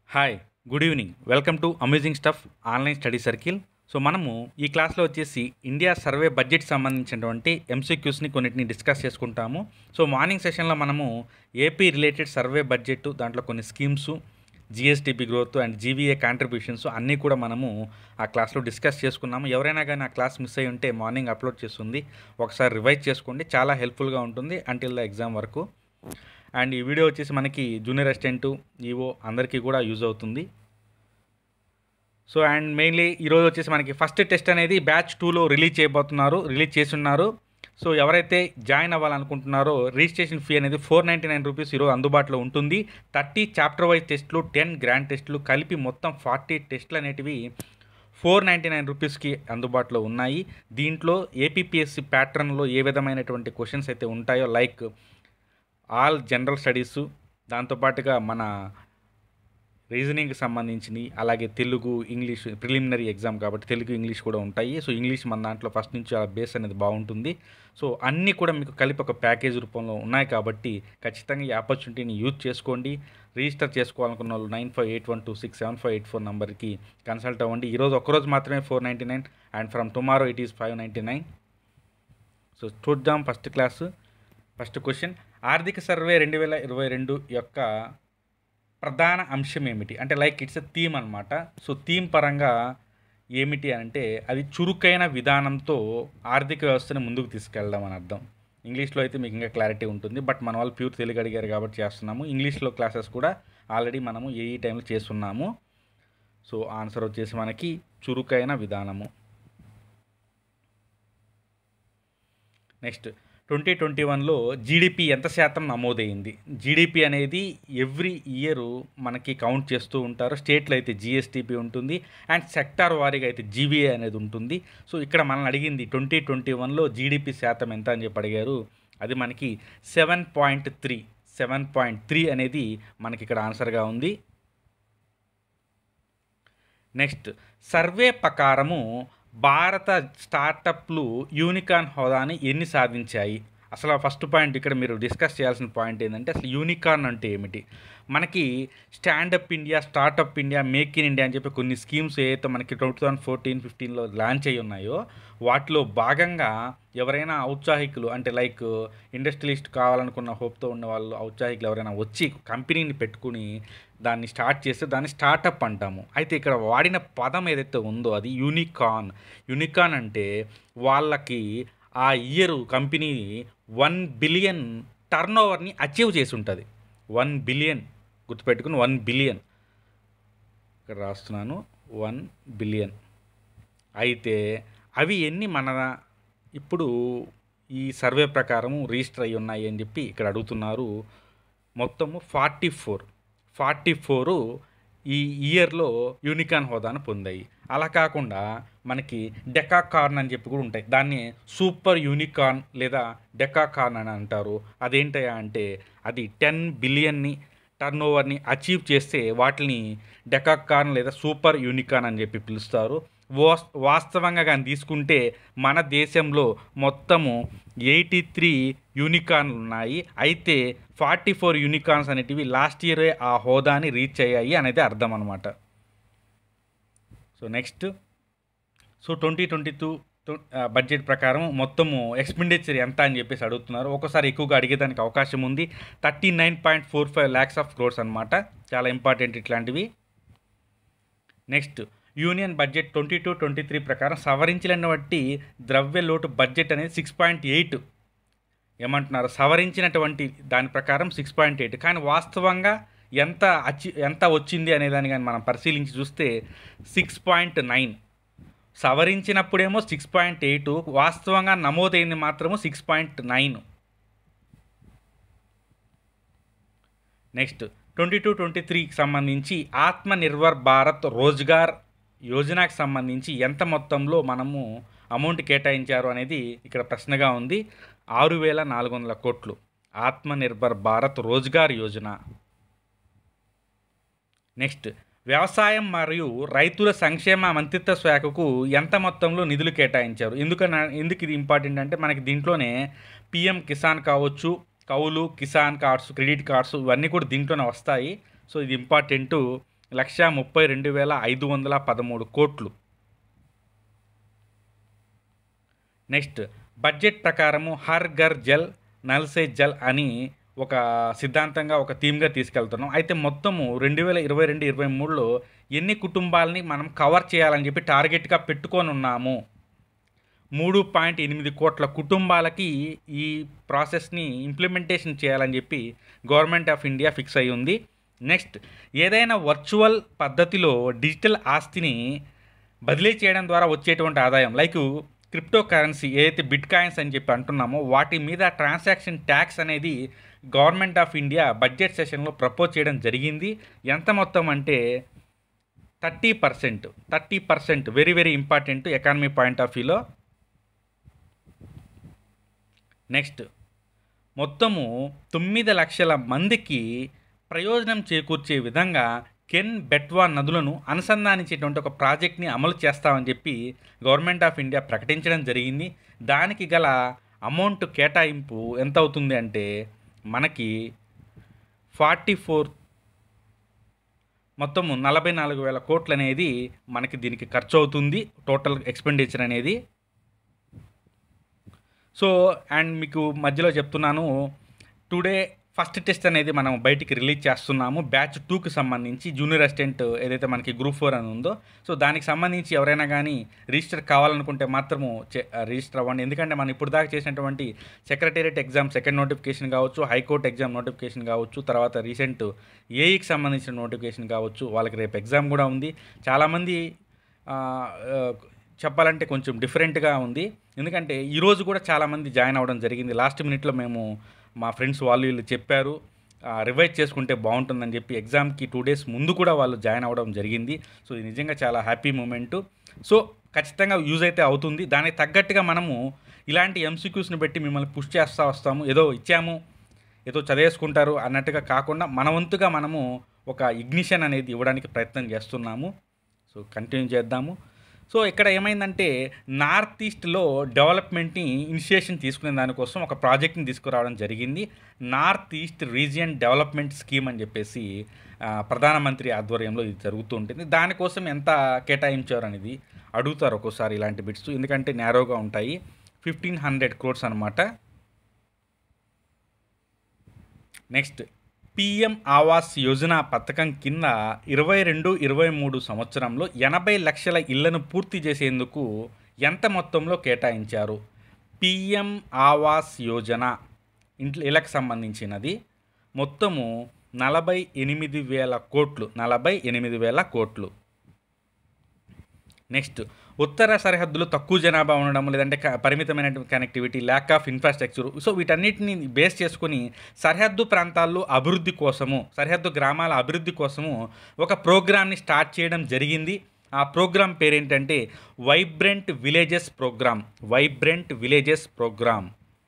hi good evening welcome to amazing stuff online study circle so మనము ఈ క్లాస్లో వచ్చేసి ఇండియా సర్వే బడ్జెట్ సంబంధించినటువంటి ఎంసీక్యూస్ని కొన్నిటిని డిస్కస్ చేసుకుంటాము సో మార్నింగ్ సెషన్లో మనము ఏపీ రిలేటెడ్ సర్వే బడ్జెట్ దాంట్లో కొన్ని స్కీమ్స్ జిఎస్టిపి గ్రోత్ అండ్ జీవీఏ కాంట్రిబ్యూషన్స్ అన్నీ కూడా మనము ఆ క్లాస్లో డిస్కస్ చేసుకున్నాము ఎవరైనా కానీ ఆ క్లాస్ మిస్ అయి ఉంటే మార్నింగ్ అప్లోడ్ చేస్తుంది ఒకసారి రివైజ్ చేసుకోండి చాలా హెల్ప్ఫుల్గా ఉంటుంది అంటిల్ ద ఎగ్జామ్ వరకు అండ్ ఈ వీడియో వచ్చేసి మనకి జూనియర్ అసిస్టెంట్ ఈవో అందరికీ కూడా యూజ్ అవుతుంది సో అండ్ మెయిన్లీ ఈరోజు వచ్చేసి మనకి ఫస్ట్ టెస్ట్ అనేది బ్యాచ్ టూలో రిలీజ్ చేయబోతున్నారు రిలీజ్ చేస్తున్నారు సో ఎవరైతే జాయిన్ అవ్వాలనుకుంటున్నారో రిజిస్ట్రేషన్ ఫీ అనేది ఫోర్ నైంటీ నైన్ రూపీస్ ఈరోజు అందుబాటులో ఉంటుంది థర్టీ చాప్టర్ వైజ్ టెస్ట్లు టెన్ గ్రాండ్ టెస్ట్లు కలిపి మొత్తం ఫార్టీ టెస్ట్లు అనేటివి ఫోర్ నైంటీ నైన్ రూపీస్కి అందుబాటులో ఉన్నాయి దీంట్లో ఏపీపీఎస్సి ప్యాటర్న్లో ఏ విధమైనటువంటి క్వశ్చన్స్ అయితే ఉంటాయో లైక్ ఆల్ జనరల్ స్టడీస్ దాంతోపాటుగా మన రీజనింగ్కి సంబంధించినవి అలాగే తెలుగు ఇంగ్లీష్ ప్రిలిమినరీ ఎగ్జామ్ కాబట్టి తెలుగు ఇంగ్లీష్ కూడా ఉంటాయి సో ఇంగ్లీష్ మన దాంట్లో ఫస్ట్ నుంచి ఆ బేస్ అనేది బాగుంటుంది సో అన్నీ కూడా మీకు కలిపి ఒక ప్యాకేజ్ రూపంలో ఉన్నాయి కాబట్టి ఖచ్చితంగా ఈ ఆపర్చునిటీని యూజ్ చేసుకోండి రిజిస్టర్ చేసుకోవాలనుకున్న వాళ్ళు nine five eight one two six seven five eight four నెంబర్కి కన్సల్ట్ అవ్వండి ఈరోజు ఒక్కరోజు మాత్రమే four ninety nine and from tomorrow it is five ninety nine so చూద్దాం ఫస్ట్ క్లాసు ఫస్ట్ క్వశ్చన్ ఆర్థిక సర్వే రెండు వేల ఇరవై రెండు యొక్క ప్రధాన అంశం ఏమిటి అంటే లైక్ ఇట్స్ ఎ థీమ్ అనమాట సో థీమ్ పరంగా ఏమిటి అంటే అది చురుకైన విధానంతో ఆర్థిక వ్యవస్థను ముందుకు తీసుకెళ్ళడం అని అర్థం ఇంగ్లీష్లో అయితే మీకు ఇంకా క్లారిటీ ఉంటుంది బట్ మన వాళ్ళు ప్యూర్ తెలుగు అడిగారు కాబట్టి చేస్తున్నాము ఇంగ్లీష్లో క్లాసెస్ కూడా ఆల్రెడీ మనము ఏ ఈ టైంలో చేస్తున్నాము సో ఆన్సర్ వచ్చేసి మనకి చురుకైన విధానము నెక్స్ట్ ట్వంటీ ట్వంటీ వన్లో జీడిపి ఎంత శాతం నమోదైంది జీడిపి అనేది ఎవ్రీ ఇయర్ మనకి కౌంట్ చేస్తూ ఉంటారు స్టేట్లో అయితే జిఎస్టిపి ఉంటుంది అండ్ సెక్టార్ వారీగా అయితే జీబీఏ అనేది ఉంటుంది సో ఇక్కడ మనల్ని అడిగింది ట్వంటీ ట్వంటీ వన్లో జీడిపి శాతం ఎంత అని చెప్పి అడిగారు అది మనకి seven point three seven point three అనేది మనకి ఇక్కడ ఆన్సర్గా ఉంది నెక్స్ట్ సర్వే ప్రకారము భారత స్టార్టప్లు యూనికాన్ హోదాని ఎన్ని సాధించాయి అసలు ఫస్ట్ పాయింట్ ఇక్కడ మీరు డిస్కస్ చేయాల్సిన పాయింట్ ఏంటంటే అసలు యూనికార్న్ అంటే ఏమిటి మనకి standup India startup India make in India అని చెప్పి కొన్ని స్కీమ్స్ ఏదైతే మనకి టూ థౌజండ్ ఫోర్టీన్ ఫిఫ్టీన్లో లాంచ్ అయ్యి ఉన్నాయో వాటిలో భాగంగా ఎవరైనా ఔత్సాహికులు అంటే లైక్ ఇండస్ట్రియలిస్ట్ కావాలనుకున్న హోప్తో ఉన్న వాళ్ళు ఔత్సాహికులు ఎవరైనా వచ్చి కంపెనీని పెట్టుకుని దాన్ని స్టార్ట్ చేస్తే దాన్ని స్టార్టప్ అంటాము అయితే ఇక్కడ వాడిన పదం ఏదైతే ఉందో అది యూనికాన్ యూనికాన్ అంటే వాళ్ళకి ఆ year company one billion turn ఓవర్ని అచీవ్ చేసి ఉంటుంది వన్ బిలియన్ గుర్తుపెట్టుకుని వన్ బిలియన్ ఇక్కడ రాస్తున్నాను వన్ బిలియన్ అయితే అవి ఎన్ని మన ఇప్పుడు ఈ సర్వే ప్రకారం రిజిస్టర్ అయి ఉన్నాయి అని చెప్పి ఇక్కడ అడుగుతున్నారు మొత్తము ఫార్టీ ఫోర్ ఫార్టీ ఫోరు ఈ ఇయర్లో యూనికాన్ హోదాను పొందాయి అలా కాకుండా మనకి డెకాకార్న్ అని చెప్పి కూడా ఉంటాయి దాన్ని సూపర్ యూనికార్న్ లేదా డెకాకార్న్ అని అంటారు అదేంటయా అంటే అది టెన్ బిలియన్ని టర్న్ ఓవర్ని అచీవ్ చేస్తే వాటిని డెకాకార్న్ లేదా సూపర్ యూనికాన్ అని చెప్పి పిలుస్తారు వాస్ వాస్తవంగా కానీ తీసుకుంటే మన దేశంలో మొత్తము ఎయిటీ త్రీ యూనికాన్లు ఉన్నాయి అయితే ఫార్టీ ఫోర్ యూనికాన్స్ అనేటివి లాస్ట్ ఇయరే ఆ హోదాని రీచ్ అయ్యాయి అనేది అర్థం అనమాట so next so twenty twenty two budget ప్రకారం మొత్తము ఎక్స్పెండిచర్ ఎంత అని చెప్పేసి అడుగుతున్నారు ఒకసారి ఎక్కువగా అడిగేదానికి అవకాశం ఉంది thirty nine point four five lakhs of crores అనమాట చాలా ఇంపార్టెంట్ ఇట్లాంటివి next union budget twenty two twenty three ప్రకారం సవరించిన బట్టి ద్రవ్య లోటు బడ్జెట్ అనేది సిక్స్ పాయింట్ ఎయిట్ ఏమంటున్నారు సవరించినటువంటి దాని ప్రకారం సిక్స్ పాయింట్ ఎయిట్ కానీ వాస్తవంగా ఎంత అచి ఎంత వచ్చింది అనే దాన్ని కానీ మనం పరిశీలించి చూస్తే సిక్స్ పాయింట్ నైన్ సవరించినప్పుడేమో సిక్స్ పాయింట్ ఎయిట్ వాస్తవంగా నమోదైంది మాత్రము six point nine next twenty two twenty త్రీకి సంబంధించి ఆత్మ నిర్భర్ భారత్ రోజ్గార్ యోజనకు సంబంధించి ఎంత మొత్తంలో మనము అమౌంట్ కేటాయించారు అనేది ఇక్కడ ప్రశ్నగా ఉంది ఆరు వేల నాలుగు వందల కోట్లు ఆత్మ నిర్భర్ భారత్ రోజ్గార్ యోజన నెక్స్ట్ వ్యవసాయం మరియు రైతుల సంక్షేమ మంత్రిత్వ శాఖకు ఎంత మొత్తంలో నిధులు కేటాయించారు ఎందుకన్నా ఎందుకు ఇది ఇంపార్టెంట్ అంటే మనకి దీంట్లోనే పిఎం కిసాన్ కావచ్చు కౌలు కిసాన్ కార్డ్స్ క్రెడిట్ కార్డ్స్ ఇవన్నీ కూడా దీంట్లోనే వస్తాయి సో ఇది ఇంపార్టెంట్ లక్ష ముప్పై రెండు వేల ఐదు వందల పదమూడు కోట్లు నెక్స్ట్ బడ్జెట్ ప్రకారము హర్ ఘర్ జల్ నల్ సే జల్ అని ఒక సిద్ధాంతంగా ఒక థీమ్గా తీసుకెళ్తున్నాం అయితే మొత్తము రెండు వేల ఇరవై రెండు ఇరవై మూడులో ఎన్ని కుటుంబాలని మనం కవర్ చేయాలని చెప్పి టార్గెట్గా పెట్టుకొని ఉన్నాము మూడు పాయింట్ ఎనిమిది కోట్ల కుటుంబాలకి ఈ ప్రాసెస్ని ఇంప్లిమెంటేషన్ చేయాలని చెప్పి గవర్నమెంట్ ఆఫ్ ఇండియా ఫిక్స్ అయి ఉంది నెక్స్ట్ ఏదైనా వర్చువల్ పద్ధతిలో డిజిటల్ ఆస్తిని బదిలీ చేయడం ద్వారా వచ్చేటువంటి ఆదాయం లైక్ క్రిప్టో కరెన్సీ ఏదైతే బిట్ కాయిన్స్ అని చెప్పి అంటున్నామో వాటి మీద ట్రాన్సాక్షన్ ట్యాక్స్ అనేది గవర్నమెంట్ ఆఫ్ ఇండియా బడ్జెట్ సెషన్లో ప్రపోజ్ చేయడం జరిగింది ఎంత మొత్తం అంటే thirty percent thirty percent very very important economy point of వ్యూలో నెక్స్ట్ మొత్తము తొమ్మిది లక్షల మందికి ప్రయోజనం చేకూర్చే విధంగా కెన్ బెట్వా నదులను అనుసంధానించేటువంటి ఒక ప్రాజెక్ట్ని అమలు చేస్తామని చెప్పి గవర్నమెంట్ ఆఫ్ ఇండియా ప్రకటించడం జరిగింది దానికి గల అమౌంట్ కేటాయింపు ఎంత అవుతుంది అంటే మనకి ఫార్టీ ఫోర్ మొత్తము నలభై నాలుగు వేల కోట్లు అనేది మనకి దీనికి ఖర్చు అవుతుంది టోటల్ ఎక్స్పెండిచర్ అనేది సో అండ్ మీకు మధ్యలో చెప్తున్నాను టుడే ఫస్ట్ టెస్ట్ అనేది మనం బయటికి రిలీజ్ చేస్తున్నాము బ్యాచ్ టూకి సంబంధించి జూనియర్ అసిస్టెంట్ ఏదైతే మనకి గ్రూప్ ఫోర్ అని ఉందో సో దానికి సంబంధించి ఎవరైనా కానీ రిజిస్టర్ కావాలనుకుంటే మాత్రము చే- రిజిస్టర్ అవ్వండి ఎందుకంటే మనం ఇప్పుడు దాకా చేసినటువంటి సెక్రటేరియట్ ఎగ్జామ్ సెకండ్ నోటిఫికేషన్ కావచ్చు హైకోర్టు ఎగ్జామ్ నోటిఫికేషన్ కావచ్చు తర్వాత రీసెంట్ ఏఈకి సంబంధించిన నోటిఫికేషన్ కావచ్చు వాళ్ళకి రేపు ఎగ్జామ్ కూడా ఉంది చాలామంది ఆ, ఆ, చెప్పాలంటే కొంచెం డిఫరెంట్గా ఉంది ఎందుకంటే ఈరోజు కూడా చాలామంది జాయిన్ అవ్వడం జరిగింది లాస్ట్ మినిట్లో మేము మా ఫ్రెండ్స్ వాళ్ళు వీళ్ళు చెప్పారు రివైజ్ చేసుకుంటే బాగుంటుందని చెప్పి ఎగ్జామ్కి టూ డేస్ ముందు కూడా వాళ్ళు జాయిన్ అవ్వడం జరిగింది సో ఇది నిజంగా చాలా హ్యాపీ మూమెంట్ సో ఖచ్చితంగా యూజ్ అయితే అవుతుంది దానికి తగ్గట్టుగా మనము ఇలాంటి ఎంసీక్యూస్ని పెట్టి మిమ్మల్ని పుష్ చేస్తూ వస్తాము ఏదో ఇచ్చాము ఏదో చదివేసుకుంటారు అన్నట్టుగా కాకుండా మన వంతుగా మనము ఒక ఇగ్నిషన్ అనేది ఇవ్వడానికి ప్రయత్నం చేస్తున్నాము సో కంటిన్యూ చేద్దాము సో ఇక్కడ ఏమైందంటే నార్త్ ఈస్ట్లో డెవలప్మెంట్ని ఇనిషియేషన్ తీసుకునే దానికోసం ఒక ప్రాజెక్ట్ని తీసుకురావడం జరిగింది north east region development scheme అని చెప్పేసి ఆ, ప్రధానమంత్రి ఆధ్వర్యంలో ఇది జరుగుతూ ఉంటుంది దానికోసం ఎంత కేటాయించారు అనేది అడుగుతారు ఒక్కోసారి ఇలాంటి బిట్స్ ఎందుకంటే నేరోగా ఉంటాయి ఫిఫ్టీన్ హండ్రెడ్ క్రోడ్స్ అనమాట నెక్స్ట్ పిఎం ఆవాస్ యోజన పథకం కింద ఇరవై రెండు ఇరవై మూడు సంవత్సరంలో ఎనభై లక్షల ఇళ్లను పూర్తి చేసేందుకు ఎంత మొత్తంలో కేటాయించారు పిఎం ఆవాస్ యోజన ఇంట్లో ఇళ్ళకి సంబంధించినది మొత్తము నలభై ఎనిమిది వేల కోట్లు నలభై ఎనిమిది వేల కోట్లు నెక్స్ట్ ఉత్తర సరిహద్దులు తక్కువ జనాభా ఉండడం లేదంటే క- పరిమితమైన connectivity lack of infrastructure so వీటన్నిటిని బేస్ చేసుకొని సరిహద్దు ప్రాంతాల్లో అభివృద్ధి కోసము సరిహద్దు గ్రామాల అభివృద్ధి కోసము ఒక ప్రోగ్రామ్ని స్టార్ట్ చేయడం జరిగింది ఆ ప్రోగ్రామ్ పేరేంటంటే vibrant villages program vibrant villages program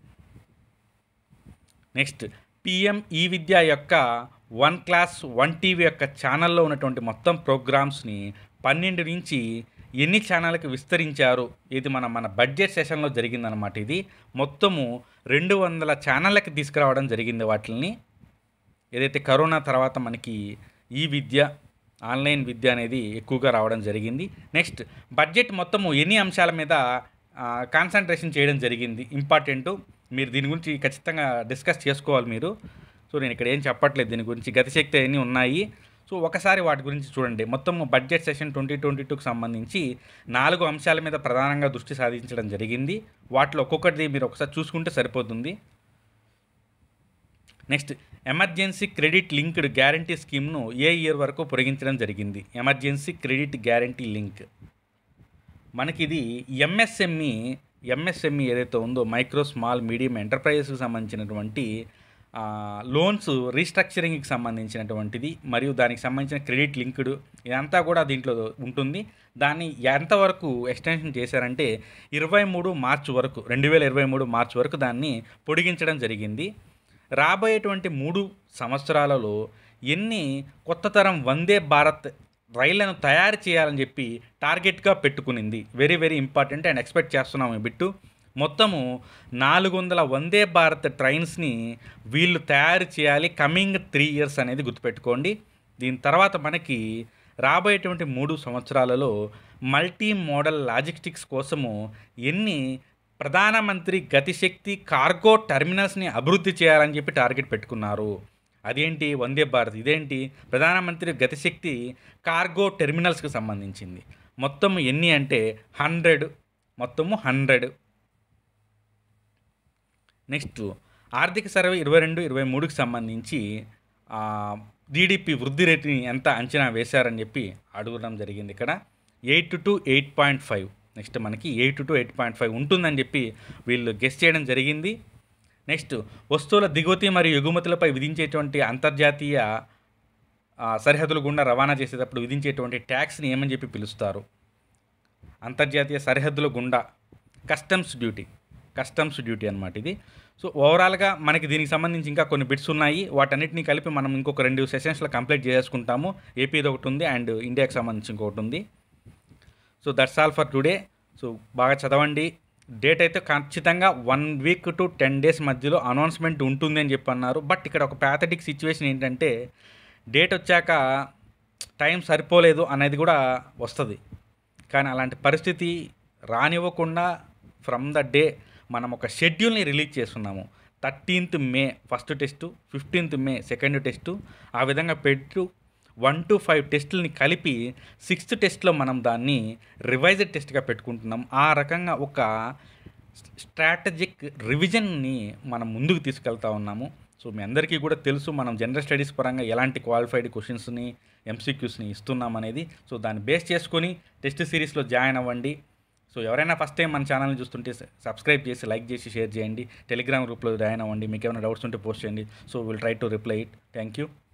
next PM e Vidya యొక్క వన్ క్లాస్ వన్ టీవీ యొక్క ఛానల్లో ఉన్నటువంటి మొత్తం ప్రోగ్రామ్స్ని పన్నెండు నుంచి ఎన్ని ఛానళ్ళకి విస్తరించారు ఇది మన మన బడ్జెట్ సెషన్లో జరిగిందనమాట ఇది మొత్తము రెండు వందల ఛానళ్ళకి తీసుకురావడం జరిగింది వాటిని ఏదైతే కరోనా తర్వాత మనకి ఈ విద్య ఆన్లైన్ విద్య అనేది ఎక్కువగా రావడం జరిగింది నెక్స్ట్ బడ్జెట్ మొత్తము ఎన్ని అంశాల మీద కాన్సన్ట్రేషన్ చేయడం జరిగింది ఇంపార్టెంట్ మీరు దీని గురించి ఖచ్చితంగా డిస్కస్ చేసుకోవాలి మీరు సో నేను ఇక్కడ ఏం చెప్పట్లేదు దీని గురించి గతిశక్తి అన్నీ ఉన్నాయి సో ఒకసారి వాటి గురించి చూడండి మొత్తం బడ్జెట్ సెషన్ ట్వంటీ ట్వంటీ టూకి సంబంధించి నాలుగు అంశాల మీద ప్రధానంగా దృష్టి సాధించడం జరిగింది వాటిలో ఒక్కొక్కటి మీరు ఒకసారి చూసుకుంటే సరిపోతుంది next emergency credit linked guarantee స్కీమ్ను ఏ ఇయర్ వరకు పొడిగించడం జరిగింది ఎమర్జెన్సీ క్రెడిట్ గ్యారంటీ లింక్ మనకి ఇది ఎంఎస్ఎంఈ ఎంఎస్ఎంఈ ఏదైతే ఉందో మైక్రో స్మాల్ మీడియం ఎంటర్ప్రైజెస్కి సంబంధించినటువంటి ఆ, లోన్స్ రీస్ట్రక్చరింగ్కి సంబంధించినటువంటిది మరియు దానికి సంబంధించిన క్రెడిట్ లింక్డ్ ఇదంతా కూడా దీంట్లో ఉంటుంది దాన్ని ఎంతవరకు ఎక్స్టెన్షన్ చేశారంటే ఇరవై మూడు మార్చి వరకు రెండు వేల ఇరవై మూడు మార్చి వరకు దాన్ని పొడిగించడం జరిగింది రాబోయేటువంటి మూడు సంవత్సరాలలో ఎన్ని కొత్త తరం వందే భారత్ రైళ్లను తయారు చేయాలని చెప్పి టార్గెట్గా పెట్టుకునింది very very important and expect చేస్తున్నాము ఈ బిట్టు మొత్తము నాలుగు వందల వందే భారత్ ట్రైన్స్ని వీళ్ళు తయారు చేయాలి కమింగ్ త్రీ ఇయర్స్ అనేది గుర్తుపెట్టుకోండి దీని తర్వాత మనకి రాబోయేటువంటి మూడు సంవత్సరాలలో మల్టీ మోడల్ లాజిస్టిక్స్ కోసము ఎన్ని ప్రధానమంత్రి గతిశక్తి కార్గో టెర్మినల్స్ని అభివృద్ధి చేయాలని చెప్పి టార్గెట్ పెట్టుకున్నారు అదేంటి వందే భారత్ ఇదేంటి ప్రధానమంత్రి గతిశక్తి కార్గో టెర్మినల్స్కి సంబంధించింది మొత్తం ఎన్ని అంటే హండ్రెడ్ మొత్తము హండ్రెడ్ నెక్స్ట్ ఆర్థిక సర్వే ఇరవై రెండు ఇరవై మూడుకి సంబంధించి జీడిపి వృద్ధి రేటుని ఎంత అంచనా వేశారని చెప్పి అడగడం జరిగింది ఇక్కడ eight to eight point five next మనకి eight to eight point five ఉంటుందని చెప్పి వీళ్ళు గెస్ చేయడం జరిగింది నెక్స్ట్ వస్తువుల దిగుమతి మరియు ఎగుమతులపై విధించేటువంటి అంతర్జాతీయ ఆ, సరిహద్దుల గుండా రవాణా చేసేటప్పుడు విధించేటువంటి ట్యాక్స్ని ఏమని చెప్పి పిలుస్తారు అంతర్జాతీయ సరిహద్దుల గుండా కస్టమ్స్ డ్యూటీ కస్టమ్స్ డ్యూటీ అనమాట ఇది సో ఓవరాల్గా మనకి దీనికి సంబంధించి ఇంకా కొన్ని బిట్స్ ఉన్నాయి వాటన్నిటిని కలిపి మనం ఇంకొక రెండు సెషన్స్లో కంప్లీట్ చేసుకుంటాము ఏపీది ఒకటి ఉంది అండ్ ఇండియాకి సంబంధించి ఇంకొకటి ఉంది so that's all for today so బాగా చదవండి డేట్ అయితే ఖచ్చితంగా one week to ten days మధ్యలో అనౌన్స్మెంట్ ఉంటుంది అని చెప్పి అన్నారు బట్ ఇక్కడ ఒక ప్యాథటిక్ సిచ్యువేషన్ ఏంటంటే డేట్ వచ్చాక టైం సరిపోలేదు అనేది కూడా వస్తుంది కానీ అలాంటి పరిస్థితి రానివ్వకుండా ఫ్రమ్ ద డే మనం ఒక షెడ్యూల్ని రిలీజ్ చేస్తున్నాము thirteenth May first test fifteenth May second test ఆ విధంగా పెట్టు వన్ టు ఫైవ్ టెస్టులని కలిపి సిక్స్త్ టెస్ట్లో మనం దాన్ని రివైజ్డ్ టెస్ట్గా పెట్టుకుంటున్నాం ఆ రకంగా ఒక స్ట్రాటజిక్ రివిజన్ని మనం ముందుకు తీసుకెళ్తా ఉన్నాము సో మీ అందరికీ కూడా తెలుసు మనం జనరల్ స్టడీస్ పరంగా ఎలాంటి క్వాలిఫైడ్ క్వశ్చన్స్ని ఎంసీక్యూస్ని ఇస్తున్నాం అనేది సో దాన్ని బేస్ చేసుకొని టెస్ట్ సిరీస్లో జాయిన్ అవ్వండి సో ఎవరైనా ఫస్ట్ టైం మన ఛానల్ని చూస్తుంటే సబ్స్క్రైబ్ చేసి లైక్ చేసి షేర్ చేయండి టెలిగ్రామ్ గ్రూప్లో జాయిన్ అవ్వండి మీకు ఏమైనా డౌట్స్ ఉంటే పోస్ట్ చేయండి so will try to reply it thank you